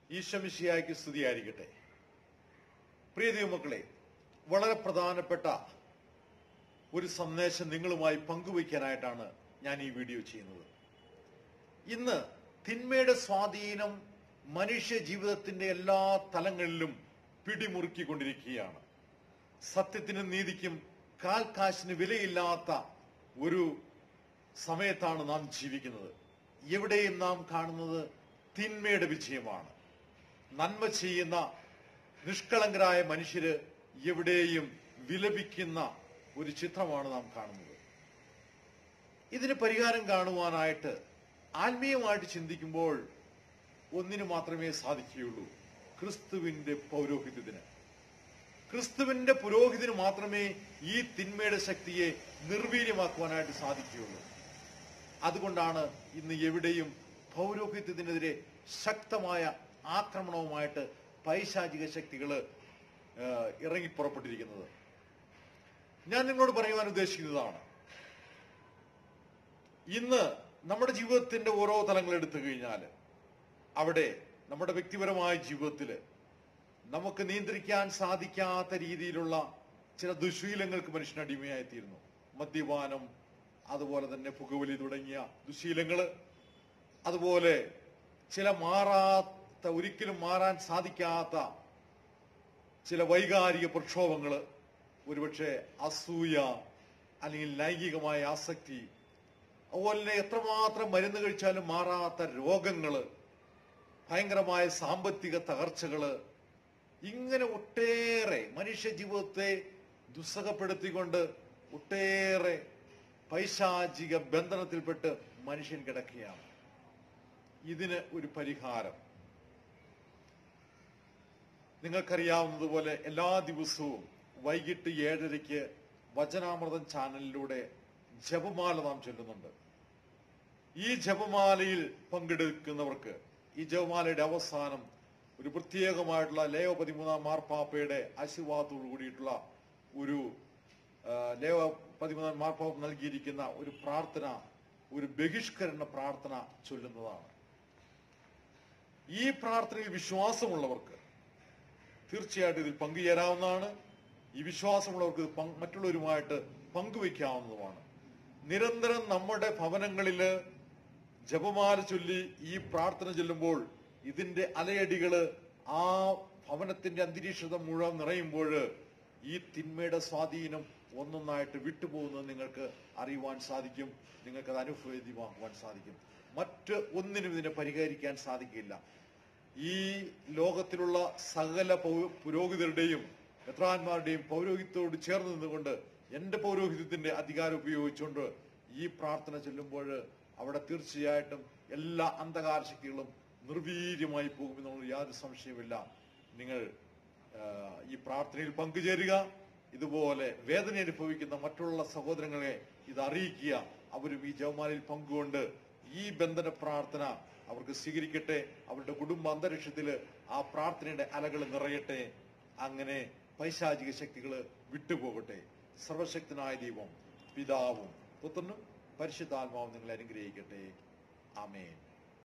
ഈശമിഷിയായ്ക്ക് സ്തുതിയായിരിക്കട്ടെ പ്രിയ ദൈവമക്കളെ വളരെ പ്രധാനപ്പെട്ട ഒരു സന്ദേശം നിങ്ങളുമായി പങ്കുവയ്ക്കാനായിട്ടാണ് ഞാൻ ഈ വീഡിയോ ചെയ്യുന്നത് ഇന്ന് തിന്മയുടെ സ്വാധീനം മനുഷ്യ ജീവിതത്തിന്റെ എല്ലാ തലങ്ങളിലും പിടിമുറുക്കിക്കൊണ്ടിരിക്കുകയാണ് സത്യത്തിനും നീതിക്കും കാൽ കാശിന് വിലയില്ലാത്ത ഒരു സമയത്താണ് നാം ജീവിക്കുന്നത് എവിടെയും നാം കാണുന്നത് തിന്മയുടെ വിജയമാണ് നന്മ ചെയ്യുന്ന നിഷ്കളങ്കരായ മനുഷ്യര് എവിടെയും വിലപിക്കുന്ന ഒരു ചിത്രമാണ് നാം കാണുന്നത് ഇതിന് പരിഹാരം കാണുവാനായിട്ട് ആത്മീയമായിട്ട് ചിന്തിക്കുമ്പോൾ ഒന്നിനു മാത്രമേ സാധിക്കുകയുള്ളൂ ക്രിസ്തുവിന്റെ പൗരോഹിത്യത്തിന് ക്രിസ്തുവിന്റെ പുരോഹിതന് മാത്രമേ ഈ തിന്മയുടെ ശക്തിയെ നിർവീര്യമാക്കുവാനായിട്ട് സാധിക്കുകയുള്ളൂ അതുകൊണ്ടാണ് ഇന്ന് എവിടെയും പൗരോഹിത്യത്തിനെതിരെ ശക്തമായ ആക്രമണവുമായിട്ട് പൈശാചിക ശക്തികൾ ഇറങ്ങി പുറപ്പെട്ടിരിക്കുന്നത് ഞാൻ നിങ്ങളോട് പറയുവാൻ ഉദ്ദേശിക്കുന്നതാണ് ഇന്ന് നമ്മുടെ ജീവിതത്തിന്റെ ഓരോ തലങ്ങൾ എടുത്തു കഴിഞ്ഞാൽ അവിടെ നമ്മുടെ വ്യക്തിപരമായ ജീവിതത്തിൽ നമുക്ക് നിയന്ത്രിക്കാൻ സാധിക്കാത്ത രീതിയിലുള്ള ചില ദുശീലങ്ങൾക്ക് മനുഷ്യൻ അടിമയായിത്തീരുന്നു മദ്യപാനം അതുപോലെ തന്നെ പുകവലി തുടങ്ങിയ ദുശീലങ്ങള് അതുപോലെ ചില മാറാത്ത ഒരിക്കലും മാറാൻ സാധിക്കാത്ത ചില വൈകാരിക പ്രക്ഷോഭങ്ങള് ഒരുപക്ഷെ അസൂയ അല്ലെങ്കിൽ ലൈംഗികമായ ആസക്തി അതുപോലെ തന്നെ എത്രമാത്രം മരുന്ന് കഴിച്ചാലും മാറാത്ത രോഗങ്ങള് ഭയങ്കരമായ സാമ്പത്തിക തകർച്ചകള് ഇങ്ങനെ ഒട്ടേറെ മനുഷ്യ ജീവിതത്തെ ദുസ്സഹപ്പെടുത്തിക്കൊണ്ട് ഒട്ടേറെ പൈശാചിക ബന്ധനത്തിൽപ്പെട്ട് മനുഷ്യൻ കിടക്കുകയാണ് ഇതിന് ഒരു പരിഹാരം നിങ്ങൾക്കറിയാവുന്നതുപോലെ എല്ലാ ദിവസവും വൈകിട്ട് ഏഴരയ്ക്ക് വചനാമൃതം ചാനലിലൂടെ ജപമാല നാം ചൊല്ലുന്നുണ്ട് ഈ ജപമാലയിൽ പങ്കെടുക്കുന്നവർക്ക് ഈ ജപമാലയുടെ അവസാനം ഒരു പ്രത്യേകമായിട്ടുള്ള ലേവ പതിമൂന്നാം മാർപ്പാപ്പയുടെ ആശീർവാദത്തോടു കൂടിയിട്ടുള്ള ഒരു ആ, ലേവ പതിമൂന്നാം മാർപ്പാപ്പ നൽകിയിരിക്കുന്ന ഒരു പ്രാർത്ഥന ഒരു ബഹിഷ്കരണ പ്രാർത്ഥന ചൊല്ലുന്നതാണ് ഈ പ്രാർത്ഥനയിൽ വിശ്വാസമുള്ളവർക്ക് തീർച്ചയായിട്ടും ഇതിൽ പങ്കുചേരാവുന്നതാണ് ഈ വിശ്വാസമുള്ളവർക്ക് ഇത് പങ്ക് മറ്റുള്ളവരുമായിട്ട് പങ്കുവയ്ക്കാവുന്നതുമാണ് നിരന്തരം നമ്മുടെ ഭവനങ്ങളില് ജപമാല ചൊല്ലി ഈ പ്രാർത്ഥന ചൊല്ലുമ്പോൾ ഇതിന്റെ അലയടികള് ആ ഭവനത്തിന്റെ അന്തരീക്ഷത മുഴുവൻ നിറയുമ്പോൾ ഈ തിന്മയുടെ സ്വാധീനം ഒന്നൊന്നായിട്ട് വിട്ടുപോകുന്നത് നിങ്ങൾക്ക് അറിയുവാൻ സാധിക്കും നിങ്ങൾക്ക് അത് അനുഭവേദ്യമാക്കുവാൻ സാധിക്കും മറ്റ് ഒന്നിനും ഇതിനെ പരിഹരിക്കാൻ സാധിക്കില്ല ഈ ലോകത്തിലുള്ള സകല പൗ- പുരോഹിതരുടെയും മെത്രാന്മാരുടെയും പൗരോഹിത്യത്തോട് ചേർന്ന് നിന്നുകൊണ്ട് എന്റെ പൗരോഹിത്യത്തിന്റെ അധികാരം ഉപയോഗിച്ചുകൊണ്ട് ഈ പ്രാർത്ഥന ചൊല്ലുമ്പോൾ അവിടെ തീർച്ചയായിട്ടും എല്ലാ അന്ധകാര ശക്തികളും നിർവീര്യമായി പോകുമെന്നുള്ള യാതൊരു സംശയമില്ല നിങ്ങൾ ആ, ഈ പ്രാർത്ഥനയിൽ പങ്കുചേരുക ഇതുപോലെ വേദന അനുഭവിക്കുന്ന മറ്റുള്ള സഹോദരങ്ങളെ ഇത് അറിയിക്കുക അവരും ഈ ജവമാലയിൽ പങ്കുകൊണ്ട് ഈ ബന്ധന പ്രാർത്ഥന അവർക്ക് സ്വീകരിക്കട്ടെ അവരുടെ കുടുംബ അന്തരീക്ഷത്തില് ആ പ്രാർത്ഥനയുടെ അലകൾ നിറയട്ടെ അങ്ങനെ പൈശാചിക ശക്തികൾ വിട്ടുപോകട്ടെ സർവശക്തനായ ദൈവം പിതാവും പുത്രനും പരിശുദ്ധാത്മാവും നിങ്ങളെ അനുഗ്രഹിക്കട്ടെ ആമേൻ